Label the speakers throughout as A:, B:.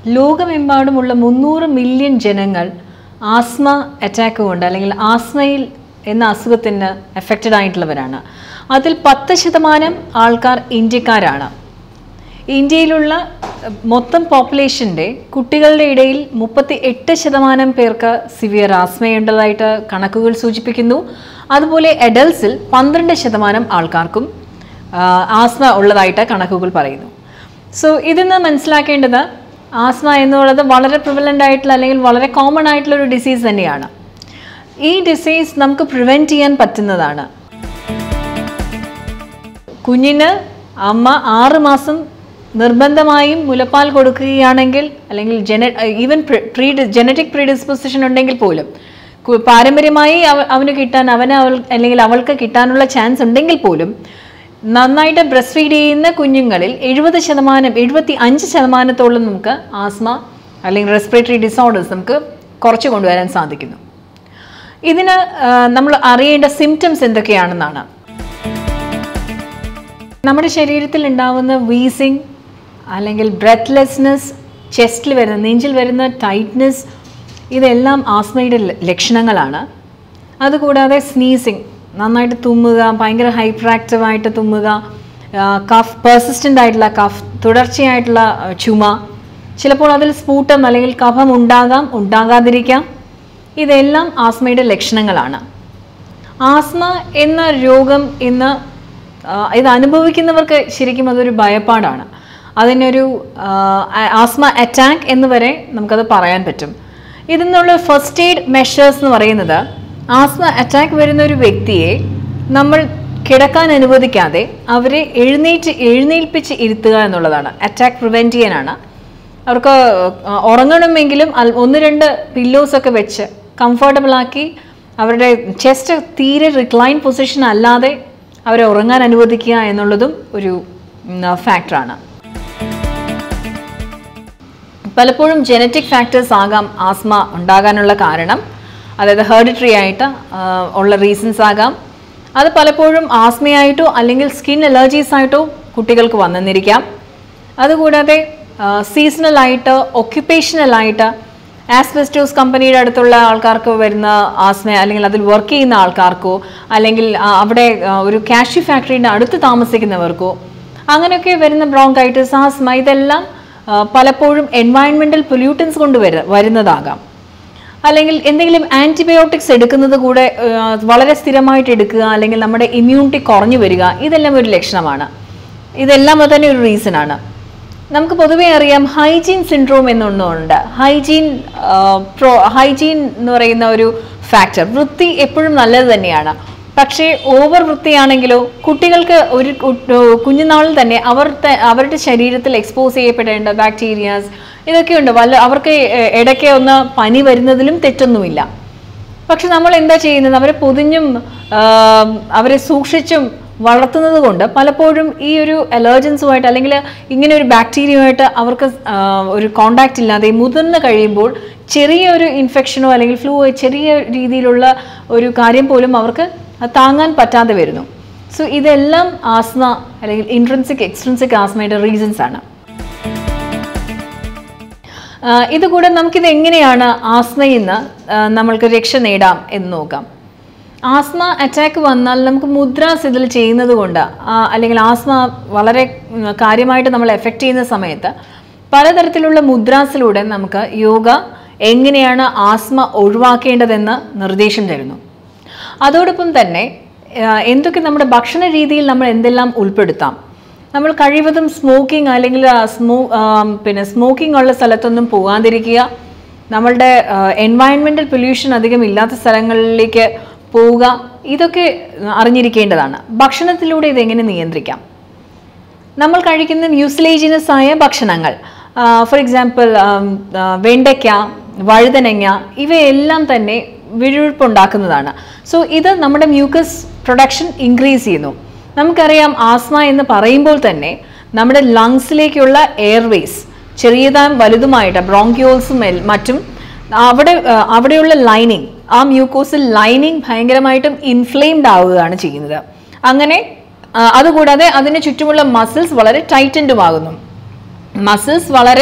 A: ലോകമെമ്പാടുമുള്ള മുന്നൂറ് മില്യൺ ജനങ്ങൾ ആസ്മ അറ്റാക്ക് കൊണ്ട് അല്ലെങ്കിൽ ആസ്മയിൽ എന്ന അസുഖത്തിന് എഫക്റ്റഡ് ആയിട്ടുള്ളവരാണ് അതിൽ പത്ത് ശതമാനം ആൾക്കാർ ഇന്ത്യക്കാരാണ് ഇന്ത്യയിലുള്ള അഹ്, മൊത്തം പോപ്പുലേഷൻ്റെ കുട്ടികളുടെ ഇടയിൽ മുപ്പത്തി എട്ട് ശതമാനം പേർക്ക് സിവിയർ ആസ്മയുള്ളതായിട്ട് കണക്കുകൾ സൂചിപ്പിക്കുന്നു അതുപോലെ അഡൽസിൽ പന്ത്രണ്ട് ശതമാനം ആൾക്കാർക്കും ആഹ്, ആസ്മ ഉള്ളതായിട്ട് കണക്കുകൾ പറയുന്നു സോ ഇതിൽ നിന്ന് മനസ്സിലാക്കേണ്ടത് ആസ്മ എന്നുള്ളത് വളരെ പ്രിവലൻ്റ് ആയിട്ടുള്ള അല്ലെങ്കിൽ വളരെ കോമൺ ആയിട്ടുള്ള ഒരു ഡിസീസ് തന്നെയാണ് ഈ ഡിസീസ് നമുക്ക് പ്രിവെൻറ്റ് ചെയ്യാൻ പറ്റുന്നതാണ് കുഞ്ഞിന് അമ്മ ആറ് മാസം നിർബന്ധമായും മുലപ്പാൽ കൊടുക്കുകയാണെങ്കിൽ അല്ലെങ്കിൽ ജന ഈവൻ പ്രീ ജനറ്റിക് പ്രീഡിസ്പോസിഷൻ ഉണ്ടെങ്കിൽ പോലും കു- പാരമ്പര്യമായി അവ അവന് കിട്ടാൻ അവന് അവൾ അല്ലെങ്കിൽ അവൾക്ക് കിട്ടാനുള്ള ചാൻസ് ഉണ്ടെങ്കിൽ പോലും നന്നായിട്ട് ബ്രസ്റ്റ് ഫീഡ് ചെയ്യുന്ന കുഞ്ഞുങ്ങളിൽ എഴുപത് ശതമാനം എഴുപത്തി അഞ്ച് ശതമാനത്തോളം നമുക്ക് ആസ്മ അല്ലെങ്കിൽ റെസ്പിറേറ്ററി ഡിസോർഡേഴ്സ് നമുക്ക് കുറച്ച് കൊണ്ടുവരാൻ സാധിക്കുന്നു ഇതിന് നമ്മൾ അറിയേണ്ട സിംറ്റംസ് എന്തൊക്കെയാണെന്നാണ് നമ്മുടെ ശരീരത്തിൽ ഉണ്ടാവുന്ന വീസിങ് അല്ലെങ്കിൽ ബ്രെത്ത്ലെസ്നെസ് ചെസ്റ്റിൽ വരുന്ന നെഞ്ചിൽ വരുന്ന ടൈറ്റ്നെസ് ഇതെല്ലാം ആസ്മയുടെ ല- ലക്ഷണങ്ങളാണ് അതുകൂടാതെ സ്നീസിങ് നന്നായിട്ട് തുമ്മുക ഭയങ്കര ഹൈപ്രാക്റ്റീവായിട്ട് തുമ്മുക കഫ് പെർസിസ്റ്റൻ്റ് ആയിട്ടുള്ള കഫ് തുടർച്ചയായിട്ടുള്ള ആ, ചുമ ചിലപ്പോൾ അതിൽ സ്ഫൂട്ടം അല്ലെങ്കിൽ കഫം ഉണ്ടാകാം ഉണ്ടാകാതിരിക്കാം ഇതെല്ലാം ആസ്മയുടെ ലക്ഷണങ്ങളാണ് ആസ്മ എന്ന രോഗം ഇന്ന് ആ, ഇത് അനുഭവിക്കുന്നവർക്ക് ശരിക്കും അതൊരു ഭയപ്പാടാണ് അതിനൊരു ആ, ആസ്മ അറ്റാക്ക് എന്ന് വരെ നമുക്കത് പറയാൻ പറ്റും ഇതിൽ നിന്നുള്ള ഫസ്റ്റ് എയ്ഡ് മെഷേഴ്സ് എന്ന് പറയുന്നത് ആസ്മ അറ്റാക്ക് വരുന്ന ഒരു വ്യക്തിയെ നമ്മൾ കിടക്കാൻ അനുവദിക്കാതെ അവരെ എഴുന്നേറ്റ് എഴുന്നേൽപ്പിച്ച് ഇരുത്തുക എന്നുള്ളതാണ് അറ്റാക്ക് പ്രിവെൻറ്റ് ചെയ്യാനാണ് അവർക്ക് ആ, ഉറങ്ങണമെങ്കിലും അൽ- ഒന്ന് രണ്ട് പില്ലോസ് ഒക്കെ വെച്ച് കംഫർട്ടബിൾ ആക്കി അവരുടെ ചെസ്റ്റ് തീരെ റിക്ലൈൻ പൊസിഷൻ അല്ലാതെ അവരെ ഉറങ്ങാൻ അനുവദിക്കുക എന്നുള്ളതും ഒരു ഫാക്ടറാണ് പലപ്പോഴും ജനറ്റിക് ഫാക്ടേഴ്സ് ആകാം ആസ്മ ഉണ്ടാകാനുള്ള കാരണം അതായത് ഹെറിഡിറ്ററി ആയിട്ട് ആ, ഉള്ള റീസൺസ് ആകാം അത് പലപ്പോഴും ആസ്മയായിട്ടോ അല്ലെങ്കിൽ സ്കിൻ അലർജീസ് ആയിട്ടോ കുട്ടികൾക്ക് വന്നെന്നിരിക്കാം അതുകൂടാതെ സീസണൽ ആയിട്ട് ഒക്യുപ്പേഷണൽ ആയിട്ട് ആസ്ബെസ്റ്റോസ് കമ്പനിയുടെ അടുത്തുള്ള ആൾക്കാർക്ക് വരുന്ന ആസ്മ അല്ലെങ്കിൽ അതിൽ വർക്ക് ചെയ്യുന്ന ആൾക്കാർക്കോ അല്ലെങ്കിൽ ആ, അവിടെ ആ, ഒരു കാഷ്യൂ ഫാക്ടറിയുടെ അടുത്ത് താമസിക്കുന്നവർക്കോ അങ്ങനെയൊക്കെ വരുന്ന ബ്രോങ്കൈറ്റിസ് ആസ്മ ഇതെല്ലാം ആ, പലപ്പോഴും എൻവയൺമെൻറ്റൽ പൊല്യൂട്ടൻസ് കൊണ്ട് വര വരുന്നതാകാം അല്ലെങ്കിൽ എന്തെങ്കിലും ആൻറ്റിബയോട്ടിക്സ് എടുക്കുന്നത് കൂടെ ആ, വളരെ സ്ഥിരമായിട്ട് എടുക്കുക അല്ലെങ്കിൽ നമ്മുടെ ഇമ്മ്യൂണിറ്റി കുറഞ്ഞു വരിക ഇതെല്ലാം ഒരു ലക്ഷണമാണ് ഇതെല്ലാം തന്നെ ഒരു റീസൺ ആണ് നമുക്ക് പൊതുവെ അറിയാം ഹൈജീൻ സിൻഡ്രോം എന്നൊന്നുണ്ട് ഹൈജീൻ പ്രോ ഹൈജീൻ എന്ന് പറയുന്ന ഒരു ഫാക്ടർ വൃത്തി എപ്പോഴും നല്ലത് തന്നെയാണ് പക്ഷേ ഓവർ വൃത്തിയാണെങ്കിലോ കുട്ടികൾക്ക് ഒരു കു- കുഞ്ഞുനാളിൽ തന്നെ അവർ ത- അവരുടെ ശരീരത്തിൽ എക്സ്പോസ് ചെയ്യപ്പെടേണ്ട ബാക്ടീരിയാസ് ഇതൊക്കെയുണ്ട് വല്ല അവർക്ക് എ- ഇടയ്ക്ക് ഒന്ന് പനി വരുന്നതിലും തെറ്റൊന്നുമില്ല പക്ഷെ നമ്മൾ എന്താ ചെയ്യുന്നത് അവരെ പൊതിഞ്ഞും ആം, അവരെ സൂക്ഷിച്ചും വളർത്തുന്നത് കൊണ്ട് പലപ്പോഴും ഈ ഒരു അലർജൻസുമായിട്ട് അല്ലെങ്കിൽ ഇങ്ങനെ ഒരു ബാക്ടീരിയയുമായിട്ട് അവർക്ക് ആ, ഒരു കോണ്ടാക്റ്റ് ഇല്ലാതെ മുതിർന്ന് കഴിയുമ്പോൾ ചെറിയൊരു ഇൻഫെക്ഷനോ അല്ലെങ്കിൽ ഫ്ലൂ ചെറിയ രീതിയിലുള്ള ഒരു കാര്യം പോലും അവർക്ക് അത് താങ്ങാൻ പറ്റാതെ വരുന്നു സോ ഇതെല്ലാം ആസ്മ അല്ലെങ്കിൽ ഇൻട്രൻസിക് എക്സ്ട്രൻസിക് ആസ്മയുടെ റീസൺസ് ആണ് ആ, ഇതുകൂടെ നമുക്കിത് എങ്ങനെയാണ് ആസ്മയിൽ നിന്ന് ആ, നമ്മൾക്ക് രക്ഷ നേടാം എന്ന് നോക്കാം ആസ്മ അറ്റാക്ക് വന്നാൽ നമുക്ക് മുദ്രാസ് ഇതിൽ ചെയ്യുന്നത് കൊണ്ട് ആ, അല്ലെങ്കിൽ ആസ്മ വളരെ ഉം, കാര്യമായിട്ട് നമ്മൾ എഫക്റ്റ് ചെയ്യുന്ന സമയത്ത് പലതരത്തിലുള്ള മുദ്രാസിലൂടെ നമുക്ക് യോഗ എങ്ങനെയാണ് ആസ്മ ഒഴിവാക്കേണ്ടതെന്ന് നിർദ്ദേശം തരുന്നു അതോടൊപ്പം തന്നെ ആ, എന്തൊക്കെ നമ്മുടെ ഭക്ഷണ രീതിയിൽ നമ്മൾ എന്തെല്ലാം ഉൾപ്പെടുത്താം നമ്മൾ കഴിവതും സ്മോക്കിംഗ് അല്ലെങ്കിൽ ആ, സ്മോ ആ, പിന്നെ സ്മോക്കിംഗ് ഉള്ള സ്ഥലത്തൊന്നും പോകാതിരിക്കുക നമ്മളുടെ എൻവയൺമെൻറ്റൽ പൊല്യൂഷൻ അധികം ഇല്ലാത്ത സ്ഥലങ്ങളിലേക്ക് പോവുക ഇതൊക്കെ അറിഞ്ഞിരിക്കേണ്ടതാണ് ഭക്ഷണത്തിലൂടെ ഇതെങ്ങനെ നിയന്ത്രിക്കാം നമ്മൾ കഴിക്കുന്ന മ്യൂസിലേജിനസ് ആയ ഭക്ഷണങ്ങൾ ഫോർ എക്സാമ്പിൾ വെണ്ടയ്ക്ക വഴുതനങ്ങ ഇവയെല്ലാം തന്നെ വിഴുപ്പുണ്ടാക്കുന്നതാണ് സോ ഇത് നമ്മുടെ മ്യൂക്കസ് പ്രൊഡക്ഷൻ ഇൻക്രീസ് ചെയ്യുന്നു നമുക്കറിയാം ആസ്മ എന്ന് പറയുമ്പോൾ തന്നെ നമ്മുടെ ലങ്സിലേക്കുള്ള എയർവേസ് ചെറിയതും വലുതുമായിട്ട് ബ്രോങ്കിയോൾസും മറ്റും അവിടെ ആ, അവിടെയുള്ള ലൈനിങ് ആ മ്യൂക്കോസിൽ ലൈനിങ് ഭയങ്കരമായിട്ടും ഇൻഫ്ലെയിംഡ് ആവുകയാണ് ചെയ്യുന്നത് അങ്ങനെ ആ, അതുകൂടാതെ അതിന് ചുറ്റുമുള്ള മസിൽസ് വളരെ ടൈറ്റൻഡും ആകുന്നു മസിൽസ് വളരെ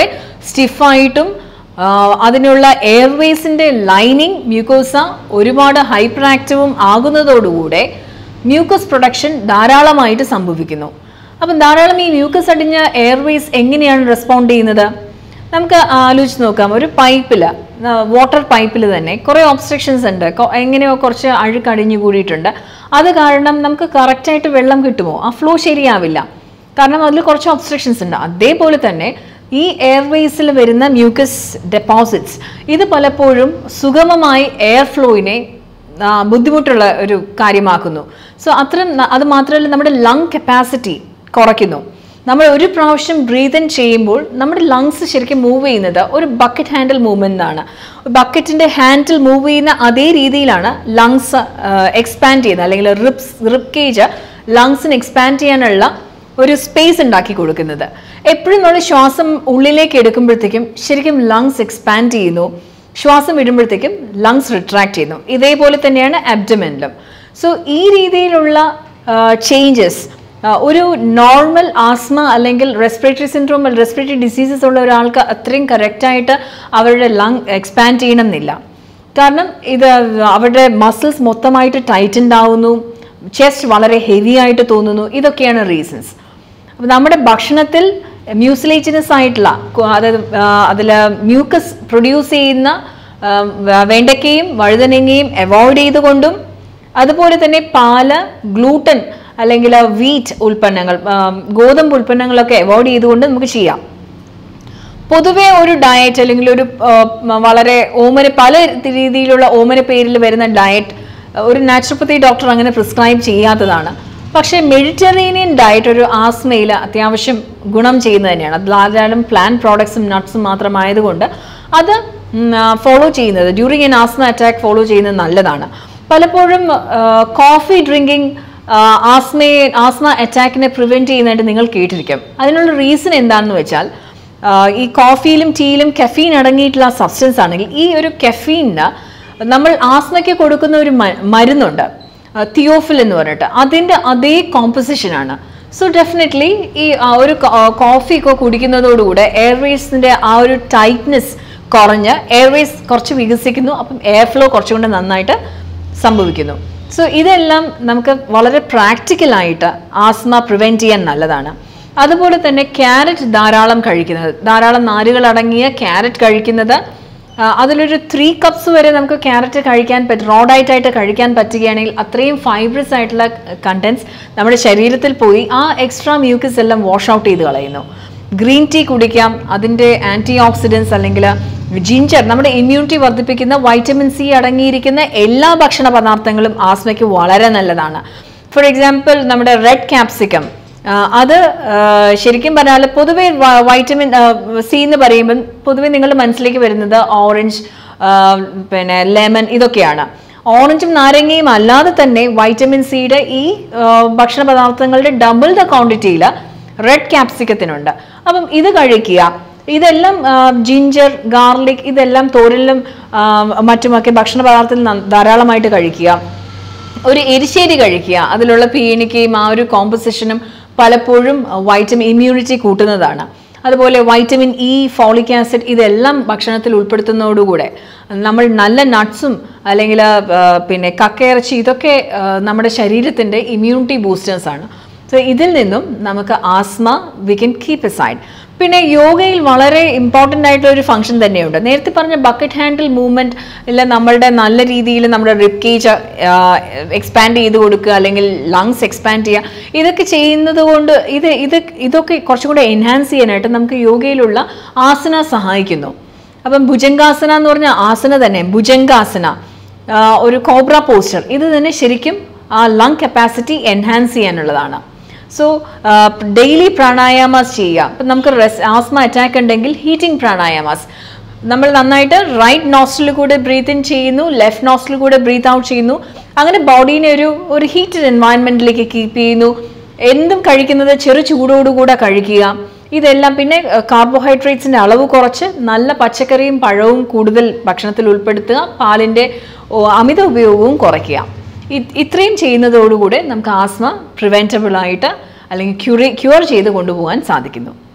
A: സ്റ്റിഫായിട്ടും അതിനുള്ള എയർവേസിൻ്റെ ലൈനിങ് മ്യൂക്കോസ ഒരുപാട് ഹൈപ്പർ ആക്റ്റീവും ആകുന്നതോടുകൂടെ മ്യൂക്കസ് പ്രൊഡക്ഷൻ ധാരാളമായിട്ട് സംഭവിക്കുന്നു അപ്പം ധാരാളം ഈ മ്യൂക്കസ് അടിഞ്ഞ എയർവേസ് എങ്ങനെയാണ് റെസ്പോണ്ട് ചെയ്യുന്നത് നമുക്ക് ആലോചിച്ച് നോക്കാം ഒരു പൈപ്പിൽ വാട്ടർ പൈപ്പിൽ തന്നെ കുറേ ഒബ്സ്ട്രക്ഷൻസ് ഉണ്ട് കൊ- എങ്ങനെയോ കുറച്ച് അഴുക്ക് അടിഞ്ഞു കൂടിയിട്ടുണ്ട് അത് കാരണം നമുക്ക് കറക്റ്റായിട്ട് വെള്ളം കിട്ടുമോ ആ ഫ്ലോ ശരിയാവില്ല കാരണം അതിൽ കുറച്ച് ഒബ്സ്ട്രക്ഷൻസ് ഉണ്ട് അതേപോലെ തന്നെ ഈ എയർവേസിൽ വരുന്ന മ്യൂക്കസ് ഡെപ്പോസിറ്റ്സ് ഇത് പലപ്പോഴും സുഗമമായി എയർ ഫ്ലോയിനെ ആ, ബുദ്ധിമുട്ടുള്ള ഒരു കാര്യമാക്കുന്നു സോ അത്രയും ന- അത് മാത്രമല്ല നമ്മുടെ ലങ് കപ്പാസിറ്റി കുറയ്ക്കുന്നു നമ്മൾ ഒരു പ്രാവശ്യം ബ്രീത്ത് ഇൻ ചെയ്യുമ്പോൾ നമ്മുടെ ലങ്സ് ശരിക്കും മൂവ് ചെയ്യുന്നത് ഒരു ബക്കറ്റ് ഹാൻഡിൽ മൂവ്മെൻ്റ് ആണ് ബക്കറ്റിൻ്റെ ഹാൻഡിൽ മൂവ് ചെയ്യുന്ന അതേ രീതിയിലാണ് ലങ്സ് എക്സ്പാൻഡ് ചെയ്യുന്നത് അല്ലെങ്കിൽ റിപ്സ് റിപ്പ് കേജ് ലങ്സിന് എക്സ്പാൻഡ് ചെയ്യാനുള്ള ഒരു സ്പേസ് ഉണ്ടാക്കി കൊടുക്കുന്നത് എപ്പോഴും നമ്മൾ ശ്വാസം ഉള്ളിലേക്ക് എടുക്കുമ്പോഴത്തേക്കും ശരിക്കും ലങ്സ് എക്സ്പാൻഡ് ചെയ്യുന്നു ശ്വാസം വിടുമ്പോഴത്തേക്കും ലങ്സ് റിട്രാക്ട് ചെയ്യുന്നു ഇതേപോലെ തന്നെയാണ് അബ്ഡമെനിലും സോ ഈ രീതിയിലുള്ള ചേഞ്ചസ് ഒരു നോർമൽ ആസ്മ അല്ലെങ്കിൽ റെസ്പിറേറ്ററി സിൻഡ്രോം റെസ്പിറേറ്ററി ഡിസീസസ് ഉള്ള ഒരാൾക്ക് അത്രയും കറക്റ്റായിട്ട് അവരുടെ ലങ് എക്സ്പാൻഡ് ചെയ്യണമെന്നില്ല കാരണം ഇത് അവരുടെ മസിൽസ് മൊത്തമായിട്ട് ടൈറ്റൻഡ് ആവുന്നു ചെസ്റ്റ് വളരെ ഹെവി ആയിട്ട് തോന്നുന്നു ഇതൊക്കെയാണ് റീസൺസ് അപ്പോൾ നമ്മുടെ ഭക്ഷണത്തിൽ മ്യൂസിലേജിനസ് ആയിട്ടുള്ള കു- അതായത് അതിൽ മ്യൂക്കസ് പ്രൊഡ്യൂസ് ചെയ്യുന്ന ആ, വ- വെണ്ടയ്ക്കയും വഴുതനങ്ങയും അവോയ്ഡ് ചെയ്തുകൊണ്ടും അതുപോലെ തന്നെ പാല് ഗ്ലൂട്ടൻ അല്ലെങ്കിൽ വീറ്റ് ഉൽപ്പന്നങ്ങൾ ആ, ഗോതമ്പ് ഉൽപ്പന്നങ്ങളൊക്കെ അവോയ്ഡ് ചെയ്തുകൊണ്ട് നമുക്ക് ചെയ്യാം പൊതുവെ ഒരു ഡയറ്റ് അല്ലെങ്കിൽ ഒരു ആ, മ- വളരെ ഓമന പല രീതിയിലുള്ള ഓമന പേരിൽ വരുന്ന ഡയറ്റ് ഒരു നാച്ചുറോപ്പതി ഡോക്ടർ അങ്ങനെ പ്രിസ്ക്രൈബ് ചെയ്യാത്തതാണ് പക്ഷേ മെഡിറ്ററേനിയൻ ഡയറ്റ് ഒരു ആസ്മയിൽ അത്യാവശ്യം ഗുണം ചെയ്യുന്നത് തന്നെയാണ് അത് ധാരാളം പ്ലാൻ പ്രോഡക്ട്സും നട്ട്സും മാത്രമായതുകൊണ്ട് അത് ഫോളോ ചെയ്യുന്നത് during an asthma attack follow ചെയ്യുന്നത് നല്ലതാണ് പലപ്പോഴും കോഫി ഡ്രിങ്കിങ് ആസ്മയെ ആസ്മ അറ്റാക്കിനെ പ്രിവെൻറ്റ് ചെയ്യുന്നതായിട്ട് നിങ്ങൾ കേട്ടിരിക്കും അതിനുള്ള റീസൺ എന്താണെന്ന് വെച്ചാൽ ആ, ഈ കോഫിയിലും ടീയിലും കെഫീൻ അടങ്ങിയിട്ടുള്ള സബ്സ്റ്റൻസ് ആണെങ്കിൽ ഈ ഒരു കെഫീനിന് നമ്മൾ ആസ്മയ്ക്ക് കൊടുക്കുന്ന ഒരു മ- മരുന്നുണ്ട് തിയോഫിൽ എന്ന് പറഞ്ഞിട്ട് അതിൻ്റെ അതേ കോമ്പസിഷനാണ് സോ ഡെഫിനറ്റ്ലി ഈ ആ, ഒരു കോഫി ഒക്കെ കുടിക്കുന്നതോടുകൂടെ എയർവേസിൻ്റെ ആ ഒരു ടൈറ്റ്നെസ് കുറഞ്ഞ് എയർവേസ് കുറച്ച് വികസിക്കുന്നു അപ്പം എയർ ഫ്ലോ കുറച്ചും കൂടെ നന്നായിട്ട് സംഭവിക്കുന്നു സോ ഇതെല്ലാം നമുക്ക് വളരെ പ്രാക്ടിക്കലായിട്ട് ആസ്മ പ്രിവെൻറ്റ് ചെയ്യാൻ നല്ലതാണ് അതുപോലെ തന്നെ ക്യാരറ്റ് ധാരാളം കഴിക്കുന്നത് ധാരാളം നാരുകൾ അടങ്ങിയ ക്യാരറ്റ് കഴിക്കുന്നത് ആ, അതിലൊരു ത്രീ കപ്സ് വരെ നമുക്ക് ക്യാരറ്റ് കഴിക്കാൻ പറ്റും റോ ഡയറ്റ് ആയിട്ട് കഴിക്കാൻ പറ്റുകയാണെങ്കിൽ അത്രയും ഫൈബ്രസ് ആയിട്ടുള്ള കണ്ടൻസ് നമ്മുടെ ശരീരത്തിൽ പോയി ആ എക്സ്ട്രാ മ്യൂക്കസ് എല്ലാം വാഷ് ഔട്ട് ചെയ്ത് കളയുന്നു ഗ്രീൻ ടീ കുടിക്കാം അതിൻ്റെ ആൻറ്റി ഓക്സിഡൻസ് അല്ലെങ്കിൽ ജിഞ്ചർ നമ്മുടെ ഇമ്മ്യൂണിറ്റി വർദ്ധിപ്പിക്കുന്ന വൈറ്റമിൻ സി അടങ്ങിയിരിക്കുന്ന എല്ലാ ഭക്ഷണ പദാർത്ഥങ്ങളും ആസ്മയ്ക്ക് വളരെ നല്ലതാണ് ഫോർ എക്സാമ്പിൾ നമ്മുടെ റെഡ് ക്യാപ്സിക്കം അത് ആ, ശരിക്കും പറഞ്ഞാൽ പൊതുവെ വ- വൈറ്റമിൻ സി എന്ന് പറയുമ്പം പൊതുവെ നിങ്ങളുടെ മനസ്സിലേക്ക് വരുന്നത് ഓറഞ്ച് ആ, പിന്നെ ലെമൺ ഇതൊക്കെയാണ് ഓറഞ്ചും നാരങ്ങയും അല്ലാതെ തന്നെ വൈറ്റമിൻ സിയുടെ ഈ ആ, ഭക്ഷണ പദാർത്ഥങ്ങളുടെ ഡബിൾ ദ ക്വാണ്ടിറ്റിയിൽ റെഡ് ക്യാപ്സിക്കത്തിനുണ്ട് അപ്പം ഇത് കഴിക്കുക ഇതെല്ലാം ജിഞ്ചർ ഗാർലിക് ഇതെല്ലാം തോരലിലും ആ, മറ്റുമൊക്കെ ഭക്ഷണ പദാർത്ഥത്തിൽ ന- ധാരാളമായിട്ട് കഴിക്കുക ഒരു എരിശ്ശേരി കഴിക്കുക അതിലുള്ള പീണിക്കയും ആ ഒരു കോമ്പസിഷനും പലപ്പോഴും വൈറ്റമിൻ ഇമ്മ്യൂണിറ്റി കൂട്ടുന്നതാണ് അതുപോലെ വൈറ്റമിൻ ഇ ഫോളിക് ആസിഡ് ഇതെല്ലാം ഭക്ഷണത്തിൽ ഉൾപ്പെടുത്തുന്നതോടുകൂടെ നമ്മൾ നല്ല നട്ട്സും അല്ലെങ്കിൽ ആ, പിന്നെ കക്കയിറച്ചി ഇതൊക്കെ ആ, നമ്മുടെ ശരീരത്തിൻ്റെ ഇമ്മ്യൂണിറ്റി ബൂസ്റ്റേഴ്സ് ആണ് സോ ഇതിൽ നിന്നും നമുക്ക് asthma we can keep aside പിന്നെ യോഗയിൽ വളരെ ഇമ്പോർട്ടൻ്റ് ആയിട്ടുള്ള ഒരു ഫംഗ്ഷൻ തന്നെയുണ്ട് നേരത്തെ പറഞ്ഞ ബക്കറ്റ് ഹാൻഡിൽ മൂവ്മെൻറ്റ് ഇല്ല നമ്മളുടെ നല്ല രീതിയിൽ നമ്മുടെ റിപ്പ് കേജ് എക്സ്പാൻഡ് ചെയ്ത് കൊടുക്കുക അല്ലെങ്കിൽ ലങ്സ് എക്സ്പാൻഡ് ചെയ്യുക ഇതൊക്കെ ചെയ്യുന്നത് കൊണ്ട് ഇത് ഇത് ഇതൊക്കെ കുറച്ചും കൂടെ എൻഹാൻസ് ചെയ്യാനായിട്ട് നമുക്ക് യോഗയിലുള്ള ആസന സഹായിക്കുന്നു അപ്പം ഭുജംഗാസന എന്ന് പറഞ്ഞ ആസന തന്നെ ഭുജംഗാസന ആ, ഒരു കോബ്ര പോസ്റ്റർ ഇത് തന്നെ ശരിക്കും ആ ലങ് കപ്പാസിറ്റി എൻഹാൻസ് ചെയ്യാനുള്ളതാണ് സോ ഡെയിലി പ്രാണായാമാസ് ചെയ്യുക ഇപ്പം നമുക്ക് റെസ് ആസ്മ അറ്റാക്ക് ഉണ്ടെങ്കിൽ ഹീറ്റിംഗ് പ്രാണായാമാസ് നമ്മൾ നന്നായിട്ട് റൈറ്റ് നോസ്റ്റിൽ കൂടെ ബ്രീത്ത് ഇൻ ചെയ്യുന്നു ലെഫ്റ്റ് നോസ്റ്റിൽ കൂടെ ബ്രീത്ത് ഔട്ട് ചെയ്യുന്നു അങ്ങനെ ബോഡീനെ ഒരു ഒരു ഹീറ്റഡ് എൻവയൺമെൻറ്റിലേക്ക് കീപ്പ് ചെയ്യുന്നു എന്തും കഴിക്കുന്നത് ചെറു ചൂടോടുകൂടെ കഴിക്കുക ഇതെല്ലാം പിന്നെ കാർബോഹൈഡ്രേറ്റ്സിൻ്റെ അളവ് കുറച്ച് നല്ല പച്ചക്കറിയും പഴവും കൂടുതൽ ഭക്ഷണത്തിൽ ഉൾപ്പെടുത്തുക പാലിൻ്റെ ഓ, അമിത ഉപയോഗവും കുറയ്ക്കുക ഇത് ഇത്രയും ചെയ്യുന്നതോടുകൂടെ നമുക്ക് ആസ്മ പ്രിവെൻറ്റബിൾ ആയിട്ട് അല്ലെങ്കിൽ ക്യൂറി ക്യൂർ ചെയ്ത് കൊണ്ടുപോകാൻ സാധിക്കുന്നു